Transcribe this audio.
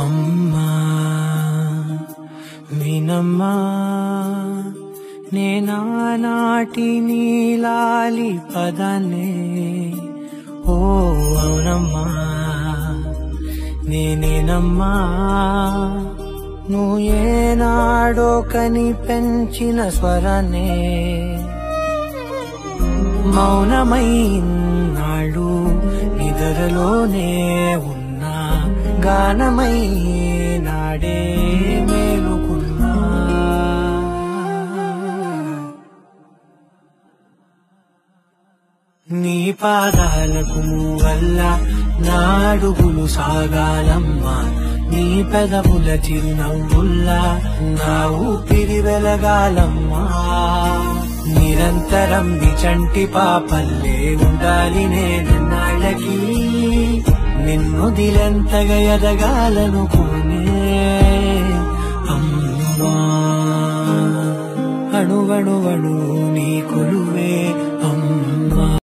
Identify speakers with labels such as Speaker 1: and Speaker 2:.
Speaker 1: అమ్మా వినమ్మా నేనానాటి నీలాలి పదనే ఓ అవునమ్మా నేనేనమ్మా నువ్వు ఏనాడో కని పెంచిన స్వరనే మౌనమైనాడు నిద్రలోనే ఉన్నా గానమై నాడే మేలుకున్నా నీ పాదాలకు వల్ల నాడుగులు సాగాలమ్మా నీ పెదవుల చిరునవ్వుల్లా నా ఊపిరి వెలగాలమ్మా నిరంతరం నిచంటి పాపల్లే ఉండాలి నేను నాళ్ళకి నిన్ను దిలెంతగా ఎదగాలనుకునే అమ్మా అణువణువణు నీ కొలువే